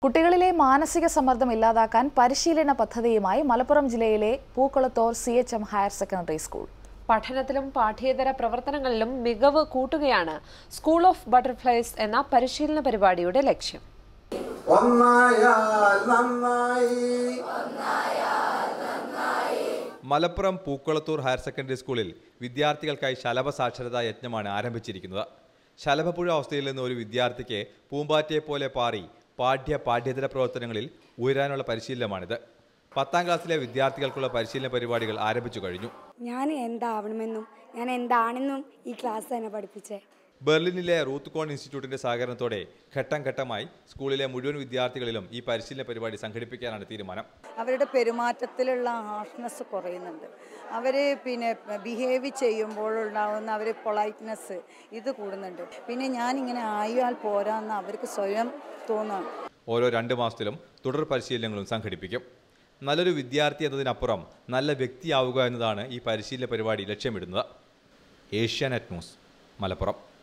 കുട്ടികളിലെ മാനസിക സമ്മർദ്ദം ഇല്ലാതാക്കാൻ പരിശീലന പദ്ധതിയുമായി മലപ്പുറം ജില്ലയിലെ പൂക്കുളത്തോർ C H M higher secondary school പഠനത്തിലും പാഠ്യേതര പ്രവർത്തനങ്ങളിലും മികവ് കൂട്ടുകയാണ് സ്കൂൾ ഓഫ് ബട്ടർഫ്ലൈസ് എന്ന പരിശീലന പരിപാടിയുടെ ലക്ഷ്യം ഒന്നായാൽ നന്നായി മലപ്പുറം പൂക്കുളത്തൂർ ഹയർ സെക്കൻഡറി സ്കൂളിൽ വിദ്യാർത്ഥികൾക്കായി ശലഭ സാക്ഷരതാ യജ്ഞമാണ് ആരംഭിച്ചിരിക്കുന്നത് ശലഭപ്പുഴ അവസ്ഥയിൽ നിന്ന് ഒരു വിദ്യാർത്ഥിക്ക് പൂമ്പാറ്റയെ പോലെ പാറി പാഠ്യ പാഠ്യേതര പ്രവർത്തനങ്ങളിൽ ഉയരാനുള്ള പരിശീലനമാണിത് പത്താം ക്ലാസ്സിലെ വിദ്യാർത്ഥികൾക്കുള്ള പരിശീലന പരിപാടികൾ ആരംഭിച്ചു കഴിഞ്ഞു ഞാൻ എന്താവണമെന്നും ഞാൻ എന്താണെന്നും ഈ ക്ലാസ് തന്നെ പഠിപ്പിച്ചേ ബെർലിനിലെ റൂത്ത് കോൺ ഇൻസ്റ്റിറ്റ്യൂട്ടിന്റെ സഹകരണത്തോടെ ഘട്ടം ഘട്ടമായി സ്കൂളിലെ മുഴുവൻ വിദ്യാർത്ഥികളിലും ഈ പരിശീലന പരിപാടി സംഘടിപ്പിക്കാനാണ് തീരുമാനം അവരുടെ പെരുമാറ്റത്തിലുള്ള ഹാർഷ്നെസ് കുറയുന്നുണ്ട് അവർ പിന്നെ ബിഹേവ് ചെയ്യുമ്പോഴുണ്ടാകുന്ന അവർ പൊളൈറ്റ്നെസ് ഇത് കൂടുന്നുണ്ട് പിന്നെ ഞാനിങ്ങനെ ആയാൽ പോരാന്ന് അവർക്ക് സ്വയം തോന്നുകയാണ് ഓരോ രണ്ട് മാസത്തിലും തുടർ പരിശീലനങ്ങളും സംഘടിപ്പിക്കും നല്ലൊരു വിദ്യാർത്ഥി എന്നതിനപ്പുറം നല്ല വ്യക്തിയാവുക എന്നതാണ് ഈ പരിശീലന പരിപാടി ലക്ഷ്യമിടുന്നത് ഏഷ്യാനെറ്റ് ന്യൂസ് മലപ്പുറം